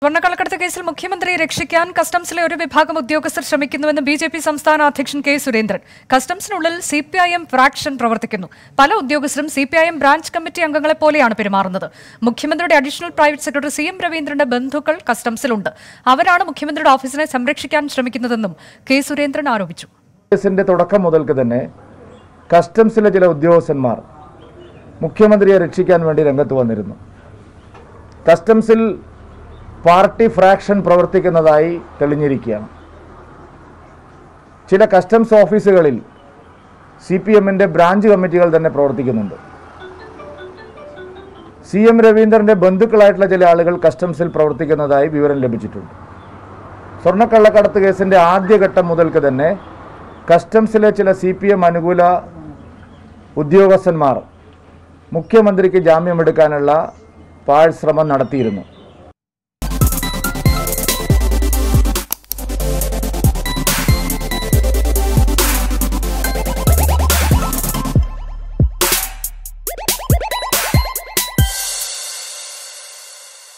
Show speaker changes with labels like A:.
A: സ്വർണ്ണക്കള്ളക്കടത്ത് കേസിൽ മുഖ്യമന്ത്രിയെ രക്ഷിക്കാൻ കസ്റ്റംസിലെ ഒരു വിഭാഗം ഉദ്യോഗസ്ഥർ ശ്രമിക്കുന്നുവെന്ന് ബി ജെ പി സംസ്ഥാന അധ്യക്ഷൻ കെ സുരേന്ദ്രൻ കസ്റ്റംസിനുള്ളിൽ C P I M fraction പ്രവർത്തിക്കുന്നു പല ഉദ്യോഗസ്ഥരും C P I M branch committee അംഗങ്ങളെ പോലെയാണ് പെരുമാറുന്നത് മുഖ്യമന്ത്രിയുടെ additional private secretary C M രവീന്ദ്രന്റെ ബന്ധുക്കൾ കസ്റ്റംസിലുണ്ട് അവരാണ് മുഖ്യമന്ത്രിയുടെ ഓഫീസിനെ സംരക്ഷിക്കാൻ ശ്രമിക്കുന്നതെന്നും കെ സുരേന്ദ്രൻ ആരോപിച്ചു
B: കേസിന്റെ തുടക്കം മുതൽക്ക് തന്നെ കസ്റ്റംസിലെ ചില ഉദ്യോഗസ്ഥന്മാർ മുഖ്യമന്ത്രിയെ രക്ഷിക്കാൻ വേണ്ടി രംഗത്ത് വന്നിരുന്നു കസ്റ്റംസിൽ പാർട്ടി ഫ്രാക്ഷൻ പ്രവർത്തിക്കുന്നതായി തെളിഞ്ഞിരിക്കുകയാണ് ചില കസ്റ്റംസ് ഓഫീസുകളിൽ സി പി എമ്മിൻ്റെ ബ്രാഞ്ച് കമ്മിറ്റികൾ തന്നെ പ്രവർത്തിക്കുന്നുണ്ട് സി എം രവീന്ദ്രൻ്റെ ബന്ധുക്കളായിട്ടുള്ള ചില ആളുകൾ കസ്റ്റംസിൽ പ്രവർത്തിക്കുന്നതായി വിവരം ലഭിച്ചിട്ടുണ്ട് സ്വർണ്ണക്കള്ളക്കടത്ത് കേസിൻ്റെ ആദ്യഘട്ടം മുതൽക്ക് തന്നെ കസ്റ്റംസിലെ ചില സി പി എം അനുകൂല ഉദ്യോഗസ്ഥന്മാർ മുഖ്യമന്ത്രിക്ക് ജാമ്യമെടുക്കാനുള്ള പാഴ്ശ്രമം നടത്തിയിരുന്നു